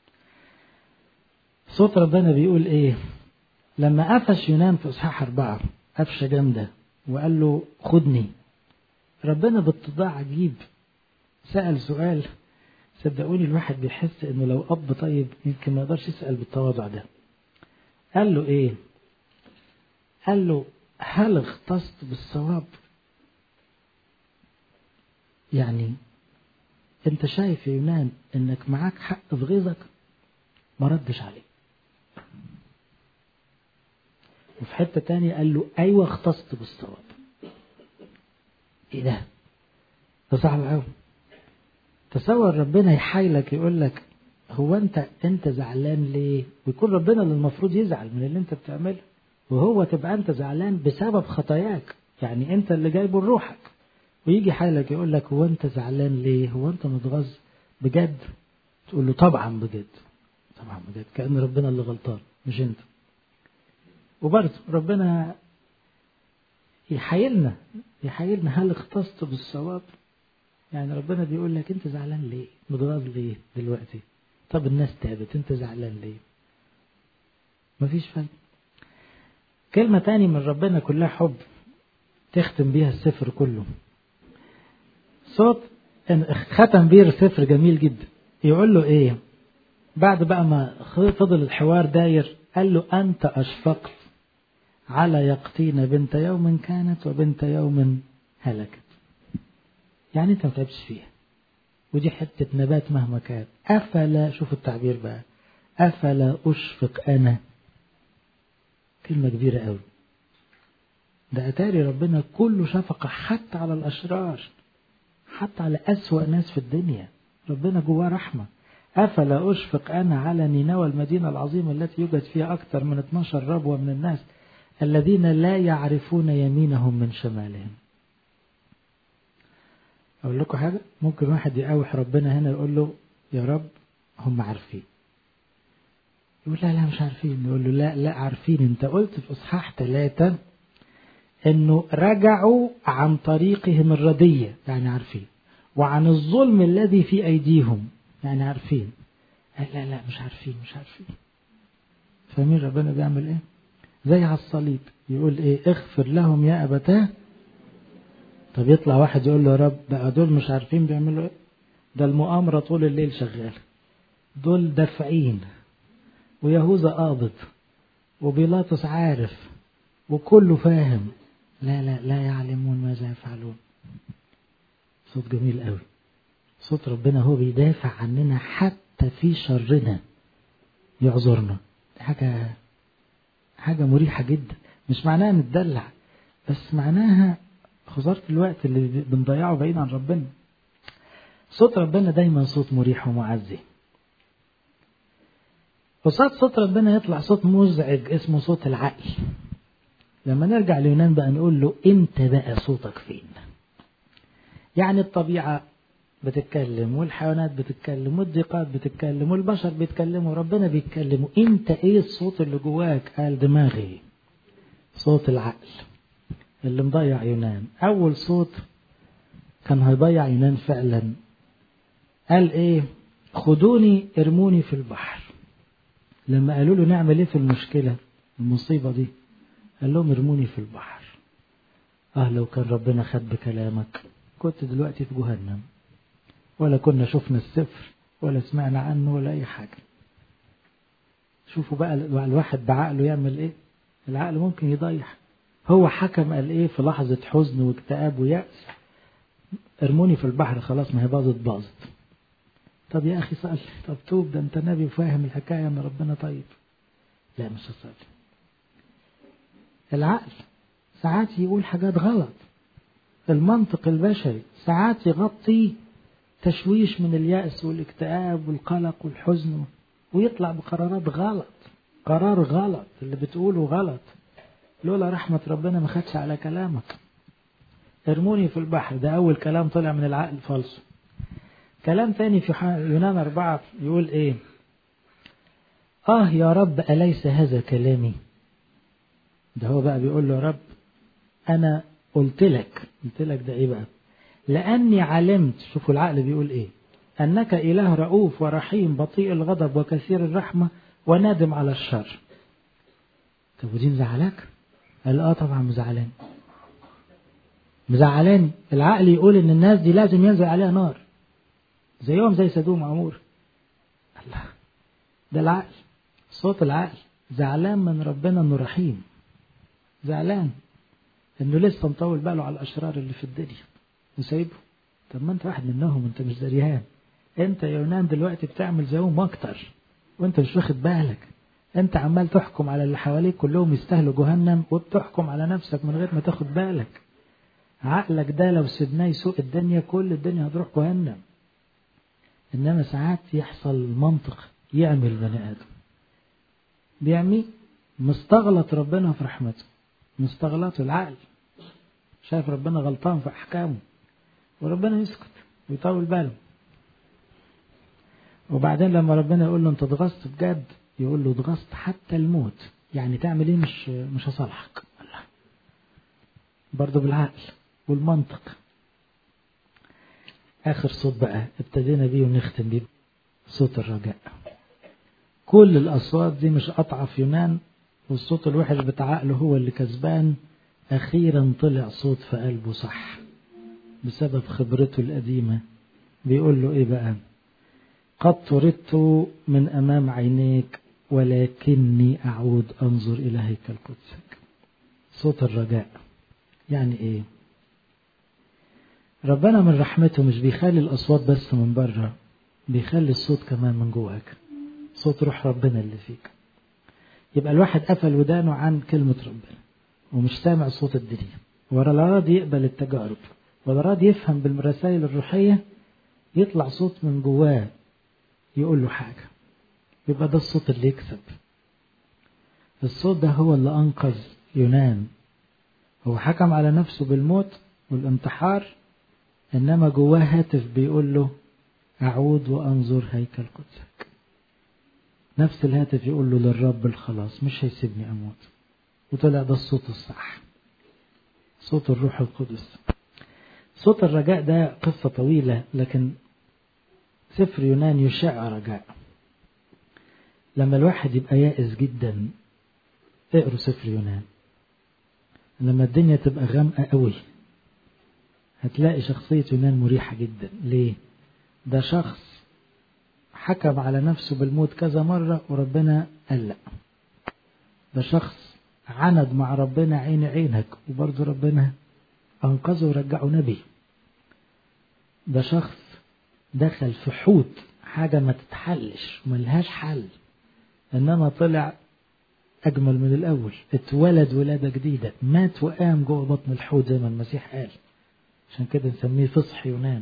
صوت ربنا بيقول ايه لما قفش يونان في اصحاح اربعة قفشة جامدة وقال له خدني ربنا باتضاع عجيب سأل سؤال صدقوني الواحد بيحس انه لو اب طيب يمكن ما يقدرش يسأل بالتواضع ده قال له ايه قال له هل اختصت بالصواب يعني انت شايف يا يونان انك معاك حق في غيظك ما ردش عليه وفي حتة تانية قال له ايوه اختصت بالصواب ايه ده ده صعب قوي تصور ربنا يحايلك يقول لك هو انت انت زعلان ليه ويكون ربنا اللي المفروض يزعل من اللي انت بتعمله وهو تبقى انت زعلان بسبب خطاياك يعني انت اللي جايبه لروحك ويجي حالك يقول لك هو انت زعلان ليه هو انت متغاظ بجد تقول له طبعا بجد طبعا بجد كأن ربنا اللي غلطان مش انت وبرضه ربنا يحايلنا يحايلنا هل اختصت بالصواب يعني ربنا بيقول لك انت زعلان ليه متغاظ ليه دلوقتي طب الناس تعبت انت زعلان ليه مفيش فايدة كلمة تاني من ربنا كلها حب تختم بيها السفر كله صوت ختم بيه السفر جميل جدا يقول له ايه بعد بقى ما فضل الحوار داير قال له انت اشفقت على يقطين بنت يوم كانت وبنت يوم هلكت يعني انت ما تعبش فيها ودي حتة نبات مهما كان أفلا شوف التعبير بقى أفلا أشفق أنا كلمة كبيرة قوي ده أتاري ربنا كله شفقة حتى على الأشرار حتى على أسوأ ناس في الدنيا ربنا جواه رحمة أفلا أشفق أنا على نينوى المدينة العظيمة التي يوجد فيها أكثر من 12 ربوة من الناس الذين لا يعرفون يمينهم من شمالهم أقول لكم حاجة ممكن واحد يقاوح ربنا هنا يقول له يا رب هم عارفين يقول لا لا مش عارفين يقول له لا لا عارفين انت قلت في اصحاح ثلاثة انه رجعوا عن طريقهم الردية يعني عارفين وعن الظلم الذي في ايديهم يعني عارفين لا لا مش عارفين مش عارفين فاهمين ربنا بيعمل ايه زي على الصليب يقول ايه اغفر لهم يا ابتاه طب يطلع واحد يقول له يا رب بقى دول مش عارفين بيعملوا ايه ده المؤامرة طول الليل شغالة دول دافعين ويهوذا قابض وبيلاطس عارف وكله فاهم لا لا لا يعلمون ماذا يفعلون صوت جميل قوي صوت ربنا هو بيدافع عننا حتى في شرنا يعذرنا حاجة حاجة مريحة جدا مش معناها نتدلع بس معناها خسارة الوقت اللي بنضيعه بعيد عن ربنا صوت ربنا دايما صوت مريح ومعزي قصاد صوت ربنا يطلع صوت مزعج اسمه صوت العقل لما نرجع ليونان بقى نقول له انت بقى صوتك فين يعني الطبيعة بتتكلم والحيوانات بتتكلم والضيقات بتتكلم والبشر بيتكلموا ربنا بيتكلموا انت ايه الصوت اللي جواك قال دماغي صوت العقل اللي مضيع يونان اول صوت كان هيضيع يونان فعلا قال ايه خدوني ارموني في البحر لما قالوا له نعمل ايه في المشكلة المصيبة دي قال لهم ارموني في البحر اه لو كان ربنا خد بكلامك كنت دلوقتي في جهنم ولا كنا شفنا السفر ولا سمعنا عنه ولا اي حاجة شوفوا بقى الواحد بعقله يعمل ايه العقل ممكن يضيع هو حكم قال ايه في لحظة حزن واكتئاب ويأس ارموني في البحر خلاص ما هي باظت باظت طب يا أخي صلي طب توب ده أنت نبي وفاهم الحكاية أن ربنا طيب لا مش هصلي العقل ساعات يقول حاجات غلط المنطق البشري ساعات يغطي تشويش من اليأس والاكتئاب والقلق والحزن ويطلع بقرارات غلط قرار غلط اللي بتقوله غلط لولا رحمة ربنا ما خدش على كلامك ارموني في البحر ده أول كلام طلع من العقل فالص كلام تاني في يونان أربعة يقول إيه آه يا رب أليس هذا كلامي ده هو بقى بيقول له يا رب أنا قلت لك قلت لك ده إيه بقى لأني علمت شوفوا العقل بيقول إيه أنك إله رؤوف ورحيم بطيء الغضب وكثير الرحمة ونادم على الشر طب ودي مزعلاك قال اه طبعا مزعلاني مزعلاني العقل يقول ان الناس دي لازم ينزل عليها نار زيهم زي سدوم وعمور الله ده العقل صوت العقل زعلان من ربنا انه رحيم زعلان انه لسه مطول باله على الاشرار اللي في الدنيا وسايبه طب ما انت واحد منهم انت مش دريان انت يا يونان دلوقتي بتعمل زيهم اكتر وانت مش واخد بالك انت عمال تحكم على اللي حواليك كلهم يستاهلوا جهنم وبتحكم على نفسك من غير ما تاخد بالك عقلك ده لو سيبناه يسوق الدنيا كل الدنيا هتروح جهنم انما ساعات يحصل منطق يعمل بني ادم بيعمي مستغلط ربنا في رحمته مستغلطه العقل شايف ربنا غلطان في احكامه وربنا يسكت ويطول باله وبعدين لما ربنا يقول له انت اتغصت بجد يقول له اتغصت حتى الموت يعني تعمل ايه مش مش هصالحك الله برضه بالعقل والمنطق اخر صوت بقى ابتدينا بيه ونختم بيه صوت الرجاء كل الاصوات دي مش اضعف يونان والصوت الوحش بتاع عقله هو اللي كسبان اخيرا طلع صوت في قلبه صح بسبب خبرته القديمه بيقول له ايه بقى قد طردت من امام عينيك ولكني أعود أنظر إلى هيكل قدسك صوت الرجاء يعني إيه ربنا من رحمته مش بيخلي الأصوات بس من بره بيخلي الصوت كمان من جواك صوت روح ربنا اللي فيك يبقى الواحد قفل ودانه عن كلمة ربنا ومش سامع صوت الدنيا ولا راضي يقبل التجارب ولا راضي يفهم بالرسائل الروحية يطلع صوت من جواه يقول له حاجة يبقى ده الصوت اللي يكسب الصوت ده هو اللي أنقذ يونان هو حكم على نفسه بالموت والانتحار إنما جواه هاتف بيقول له أعود وأنظر هيكل قدسك نفس الهاتف يقول له للرب الخلاص مش هيسيبني أموت وطلع ده الصوت الصح صوت الروح القدس صوت الرجاء ده قصة طويلة لكن سفر يونان يشع رجاء لما الواحد يبقى يائس جدا اقروا سفر يونان لما الدنيا تبقى غامقة قوي هتلاقي شخصية يونان مريحة جدا ليه ده شخص حكم على نفسه بالموت كذا مرة وربنا قال لا ده شخص عند مع ربنا عين عينك وبرضه ربنا أنقذه ورجعه نبي ده شخص دخل في حوت حاجة ما تتحلش وملهاش حل إنما طلع أجمل من الأول اتولد ولادة جديدة مات وقام جوه بطن الحوت زي ما المسيح قال عشان كده نسميه فصح يونان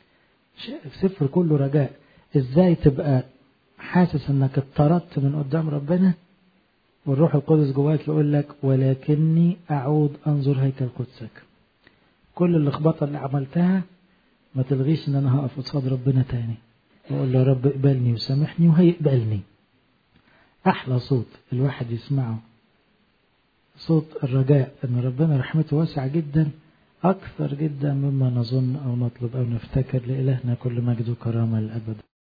سفر كله رجاء ازاي تبقى حاسس انك اتطردت من قدام ربنا والروح القدس جواك يقول لك ولكني اعود انظر هيكل قدسك كل اللخبطه اللي عملتها ما تلغيش ان انا هقف قصاد ربنا تاني واقول له يا رب اقبلني وسامحني وهيقبلني احلى صوت الواحد يسمعه صوت الرجاء ان ربنا رحمته واسعه جدا أكثر جدا مما نظن أو نطلب أو نفتكر لإلهنا كل مجد وكرامة للأبد